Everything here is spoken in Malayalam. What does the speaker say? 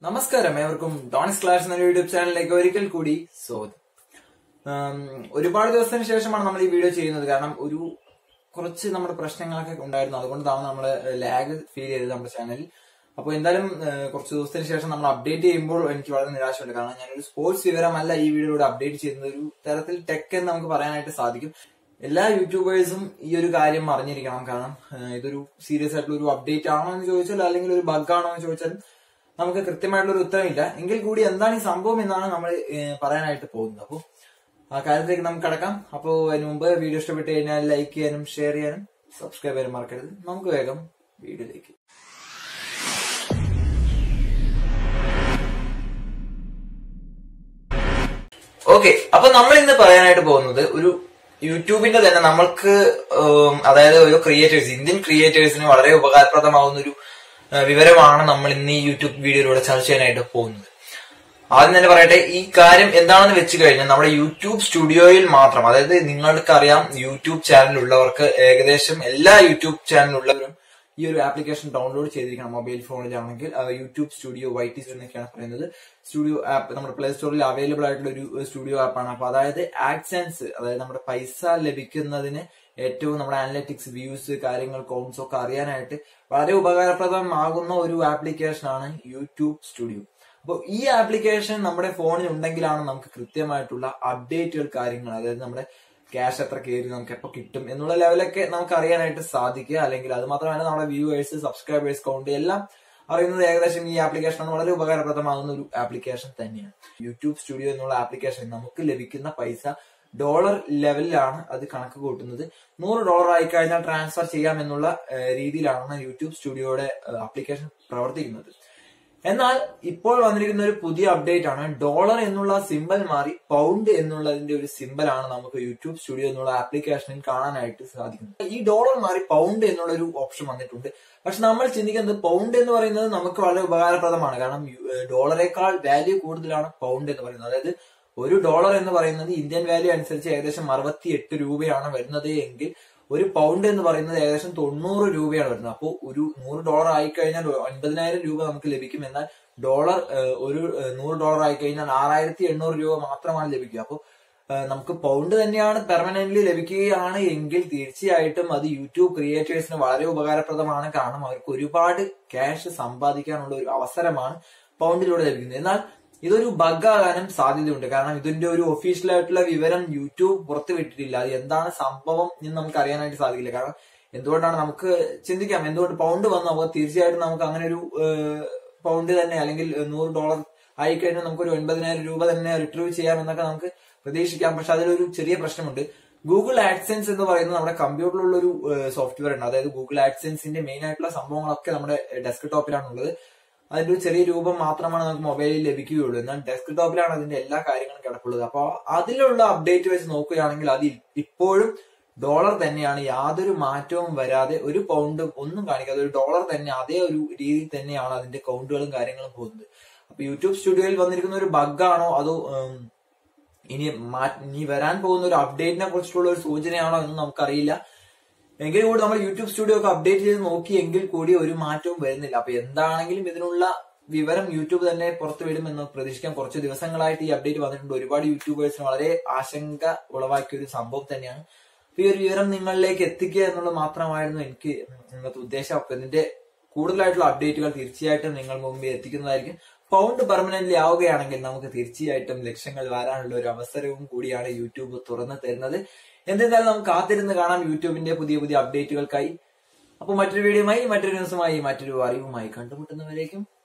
നമസ്കാരം ഏവർക്കും ഡോണിസ് ക്ലാസ് എന്ന യൂട്യൂബ് ചാനലിലേക്ക് ഒരിക്കൽ കൂടി സ്വാഗതം ഉം, ഒരുപാട് ദിവസത്തിന് ശേഷമാണ് നമ്മൾ ഈ വീഡിയോ ചെയ്യുന്നത് കാരണം ഒരു കുറച്ച് നമ്മുടെ പ്രശ്നങ്ങളൊക്കെ ഉണ്ടായിരുന്നു അതുകൊണ്ടാണ് നമ്മൾ ലാഗ് ഫീൽ ചെയ്തത് നമ്മുടെ ചാനലിൽ അപ്പോൾ എന്തായാലും ഏഹ്, കുറച്ച് ദിവസത്തിന് ശേഷം നമ്മൾ അപ്ഡേറ്റ് ചെയ്യുമ്പോൾ എനിക്ക് വളരെ നിരാശയുണ്ട് കാരണം ഞാനൊരു സ്പോർട്സ് വിവരമല്ല ഈ വീഡിയോയിലൂടെ അപ്ഡേറ്റ് ചെയ്യുന്നത് ഒരു തരത്തിൽ ടെക് എന്ന് നമുക്ക് പറയാനായിട്ട് സാധിക്കും എല്ലാ യൂട്യൂബേഴ്സും ഈ ഒരു കാര്യം അറിഞ്ഞിരിക്കണം കാരണം ഏഹ്, ഇതൊരു സീരിയസ് ആയിട്ടുള്ള ഒരു അപ്ഡേറ്റ് ആണോ എന്ന് ചോദിച്ചാൽ അല്ലെങ്കിൽ ഒരു ബഗ് ആണോ എന്ന് ചോദിച്ചാൽ നമുക്ക് കൃത്യമായിട്ടുള്ള ഒരു ഉത്തരമില്ല എങ്കിൽ കൂടി എന്താണ് ഈ സംഭവം എന്നാണ് നമ്മൾ ഏഹ്, പറയാനായിട്ട് പോകുന്നത് അപ്പോൾ ആ കാര്യത്തിലേക്ക് നമുക്ക് കടക്കാം അപ്പോൾ അതിന് മുമ്പ് വീഡിയോ ഇഷ്ടപ്പെട്ട് കഴിഞ്ഞാൽ ലൈക്ക് ചെയ്യാനും ഷെയർ ചെയ്യാനും സബ്സ്ക്രൈബ് ചെയ്യാനും മറക്കരുത് നമുക്ക് വേഗം വീഡിയോയിലേക്ക് ഓക്കെ അപ്പൊ നമ്മൾ ഇന്ന് പറയാനായിട്ട് പോകുന്നത് ഒരു യൂട്യൂബിന്റെ തന്നെ നമ്മൾക്ക് ഉം, അതായത് ഒരു ക്രിയേറ്റേഴ്സ് ഇന്ത്യൻ ക്രിയേറ്റേഴ്സിന് വളരെ ഉപകാരപ്രദമാവുന്ന ഒരു ആ, വിവരമാണ് നമ്മൾ ഇന്ന് ഈ യൂട്യൂബ് വീഡിയോയിലൂടെ ചർച്ച ചെയ്യാനായിട്ട് പോകുന്നത് ആദ്യം തന്നെ പറയട്ടെ ഈ കാര്യം എന്താണെന്ന് വെച്ച് കഴിഞ്ഞാൽ നമ്മുടെ യൂട്യൂബ് സ്റ്റുഡിയോയിൽ മാത്രം അതായത് നിങ്ങൾക്കറിയാം യൂട്യൂബ് ചാനൽ ഉള്ളവർക്ക് ഏകദേശം എല്ലാ യൂട്യൂബ് ചാനൽ ഉള്ളവരും ഈ ഒരു ആപ്ലിക്കേഷൻ ഡൗൺലോഡ് ചെയ്തിരിക്കണം മൊബൈൽ ഫോണിലാണെങ്കിൽ ആ, യൂട്യൂബ് സ്റ്റുഡിയോ വൈ ടി എന്നൊക്കെയാണ് പറയുന്നത് സ്റ്റുഡിയോ ആപ്പ് നമ്മുടെ പ്ലേ സ്റ്റോറിൽ അവൈലബിൾ ആയിട്ടുള്ള ഒരു സ്റ്റുഡിയോ ആപ്പാണ് അപ്പൊ അതായത് ആക്സെൻസ് അതായത് നമ്മുടെ പൈസ ലഭിക്കുന്നതിന് ഏറ്റവും നമ്മുടെ അനലറ്റിക്സ് വ്യൂസ് കാര്യങ്ങൾ കൗണ്ട്സ് ഒക്കെ അറിയാനായിട്ട് വളരെ ഉപകാരപ്രദമാകുന്ന ഒരു ആപ്ലിക്കേഷൻ ആണ് യൂട്യൂബ് സ്റ്റുഡിയോ അപ്പോൾ ഈ ആപ്ലിക്കേഷൻ നമ്മുടെ ഫോണിൽ ഉണ്ടെങ്കിലാണ് നമുക്ക് കൃത്യമായിട്ടുള്ള അപ്ഡേറ്റുകൾ കാര്യങ്ങൾ അതായത് നമ്മുടെ ക്യാഷ് എത്ര കയറി നമുക്ക് എപ്പോൾ കിട്ടും എന്നുള്ള ലെവലൊക്കെ നമുക്ക് അറിയാനായിട്ട് സാധിക്കുക അല്ലെങ്കിൽ അത് മാത്രമല്ല നമ്മുടെ വ്യൂവേഴ്സ് സബ്സ്ക്രൈബേഴ്സ് കൗണ്ട് എല്ലാം അറിയുന്നത് ഏകദേശം ഈ ആപ്ലിക്കേഷൻ വളരെ ഉപകാരപ്രദമാകുന്ന ഒരു ആപ്ലിക്കേഷൻ തന്നെയാണ് യൂട്യൂബ് സ്റ്റുഡിയോ എന്നുള്ള ആപ്ലിക്കേഷൻ നമുക്ക് ലഭിക്കുന്ന പൈസ ഡോളർ ലെവലിലാണ് അത് കണക്ക് കൂട്ടുന്നത് നൂറ് ഡോളർ ആയി കഴിഞ്ഞാൽ ട്രാൻസ്ഫർ ചെയ്യാം എന്നുള്ള ഏഹ്, രീതിയിലാണ് യൂട്യൂബ് സ്റ്റുഡിയോയുടെ ആപ്ലിക്കേഷൻ പ്രവർത്തിക്കുന്നത് എന്നാൽ ഇപ്പോൾ വന്നിരിക്കുന്ന ഒരു പുതിയ അപ്ഡേറ്റ് ആണ് ഡോളർ എന്നുള്ള സിമ്പൽ മാറി പൗണ്ട് എന്നുള്ളതിന്റെ ഒരു സിമ്പൽ ആണ് നമുക്ക് യൂട്യൂബ് സ്റ്റുഡിയോ എന്നുള്ള ആപ്ലിക്കേഷനിൽ കാണാനായിട്ട് സാധിക്കുന്നത് ഈ ഡോളർ മാറി പൗണ്ട് എന്നുള്ള ഒരു ഓപ്ഷൻ വന്നിട്ടുണ്ട് പക്ഷെ നമ്മൾ ചിന്തിക്കുന്നത് പൗണ്ട് എന്ന് പറയുന്നത് നമുക്ക് വളരെ ഉപകാരപ്രദമാണ് കാരണം യു- ഏഹ് ഡോളറേക്കാൾ വാല്യൂ കൂടുതലാണ് പൗണ്ട് എന്ന് പറയുന്നത് അതായത് ഒരു ഡോളർ എന്ന് പറയുന്നത് ഇന്ത്യൻ വാല്യൂ അനുസരിച്ച് ഏകദേശം അറുപത്തി എട്ട് രൂപയാണ് വരുന്നത് എങ്കിൽ ഒരു പൗണ്ട് എന്ന് പറയുന്നത് ഏകദേശം തൊണ്ണൂറ് രൂപയാണ് വരുന്നത് അപ്പോൾ ഒരു നൂറ് ഡോളർ ആയിക്കഴിഞ്ഞാൽ ഒൻപതിനായിരം രൂപ നമുക്ക് ലഭിക്കും എന്നാൽ ഡോളർ ഏഹ്, ഒരു ഏഹ്, നൂറ് ഡോളർ ആയിക്കഴിഞ്ഞാൽ ആറായിരത്തി എണ്ണൂറ് രൂപ മാത്രമാണ് ലഭിക്കുക അപ്പോൾ ഏഹ്, നമുക്ക് പൗണ്ട് തന്നെയാണ് പെർമനന്റ്ലി ലഭിക്കുകയാണ് എങ്കിൽ തീർച്ചയായിട്ടും അത് യൂട്യൂബ് ക്രിയേറ്റേഴ്സിന് വളരെ ഉപകാരപ്രദമാണ് കാരണം അവർക്ക് ഒരുപാട് ക്യാഷ് സമ്പാദിക്കാനുള്ള ഒരു അവസരമാണ് പൗണ്ടിലൂടെ ലഭിക്കുന്നത് എന്നാൽ ഇതൊരു ബഗ് ആകാനും സാധ്യതയുണ്ട് കാരണം ഇതിന്റെ ഒരു ഒഫീഷ്യൽ ആയിട്ടുള്ള വിവരം യൂട്യൂബ് പുറത്തുവിട്ടിട്ടില്ല അത് എന്താണ് സംഭവം എന്ന് നമുക്ക് അറിയാനായിട്ട് സാധിക്കില്ല കാരണം എന്തുകൊണ്ടാണ് നമുക്ക് ചിന്തിക്കാം എന്തുകൊണ്ട് പൗണ്ട് വന്നു അപ്പോൾ തീർച്ചയായിട്ടും നമുക്ക് അങ്ങനെ ഒരു ഏഹ്, പൗണ്ട് തന്നെ അല്ലെങ്കിൽ നൂറ് ഡോളർ ആയിക്കഴിഞ്ഞാൽ നമുക്ക് ഒരു ഒൻപതിനായിരം രൂപ തന്നെ റിട്രീവ് ചെയ്യാം എന്നൊക്കെ നമുക്ക് പ്രതീക്ഷിക്കാം പക്ഷെ അതിലൊരു ചെറിയ പ്രശ്നമുണ്ട് ഗൂഗിൾ ആഡ്സെൻസ് എന്ന് പറയുന്നത് നമ്മുടെ കമ്പ്യൂട്ടറിലുള്ള ഒരു സോഫ്റ്റ്വെയർ ഉണ്ട് അതായത് ഗൂഗിൾ ആഡ്സെൻസിന്റെ മെയിൻ ആയിട്ടുള്ള സംഭവങ്ങളൊക്കെ നമ്മുടെ ഡെസ്ക്ടോപ്പിലാണ് ഉള്ളത് അതിന്റെ ഒരു ചെറിയ രൂപം മാത്രമാണ് നമുക്ക് മൊബൈലിൽ ലഭിക്കുകയുള്ളൂ എന്നാൽ ഡെസ്ക്ടോപ്പിലാണ് അതിന്റെ എല്ലാ കാര്യങ്ങളും കിടപ്പുള്ളത് അപ്പോൾ അതിലുള്ള അപ്ഡേറ്റ് വെച്ച് നോക്കുകയാണെങ്കിൽ അത് ഇപ്പോഴും ഡോളർ തന്നെയാണ് യാതൊരു മാറ്റവും വരാതെ ഒരു പൗണ്ടും ഒന്നും കാണിക്കാതെ ഒരു ഡോളർ തന്നെ അതേ ഒരു രീതിയിൽ തന്നെയാണ് അതിന്റെ കൗണ്ടുകളും കാര്യങ്ങളും പോകുന്നത് അപ്പൊ യൂട്യൂബ് സ്റ്റുഡിയോയിൽ വന്നിരിക്കുന്ന ഒരു ബഗ്ഗാണോ അതോ ഉം, ഇനി മാ- ഇനി വരാൻ പോകുന്ന ഒരു അപ്ഡേറ്റിനെ കുറിച്ചിട്ടുള്ള ഒരു സൂചനയാണോ എന്ന് നമുക്കറിയില്ല എങ്കിൽ കൂടി നമ്മൾ യൂട്യൂബ് സ്റ്റുഡിയോ ഒക്കെ അപ്ഡേറ്റ് ചെയ്ത് നോക്കി എങ്കിൽ കൂടി ഒരു മാറ്റവും വരുന്നില്ല അപ്പൊ എന്താണെങ്കിലും ഇതിനുള്ള വിവരം യൂട്യൂബ് തന്നെ പുറത്തു വിടുമെന്ന് പ്രതീക്ഷിക്കാം കുറച്ച് ദിവസങ്ങളായിട്ട് ഈ അപ്ഡേറ്റ് വന്നിട്ടുണ്ട് ഒരുപാട് യൂട്യൂബേഴ്സിന് വളരെ ആശങ്ക ഉളവാക്കിയ ഒരു സംഭവം തന്നെയാണ് അപ്പൊ ഈ ഒരു വിവരം നിങ്ങളിലേക്ക് എത്തിക്കുക എന്നുള്ളത് മാത്രമായിരുന്നു എനിക്ക് ഇന്നത്തെ ഉദ്ദേശം അപ്പൊ ഇതിന്റെ കൂടുതലായിട്ടുള്ള അപ്ഡേറ്റുകൾ തീർച്ചയായിട്ടും നിങ്ങൾ മുമ്പിൽ എത്തിക്കുന്നതായിരിക്കും പൗണ്ട് പെർമനന്റ്ലി ആവുകയാണെങ്കിൽ നമുക്ക് തീർച്ചയായിട്ടും ലക്ഷ്യങ്ങൾ വരാനുള്ള ഒരു അവസരവും കൂടിയാണ് യൂട്യൂബ് തുറന്നു തരുന്നത് എന്നിരുന്നാലും നമുക്ക് കാത്തിരുന്ന് കാണാം യൂട്യൂബിന്റെ പുതിയ പുതിയ അപ്ഡേറ്റുകൾക്കായി അപ്പോൾ മറ്റൊരു വീഡിയോയുമായി മറ്റൊരു ന്യൂസുമായി മറ്റൊരു അറിവുമായി കണ്ടുമുട്ടുന്നവരേക്കും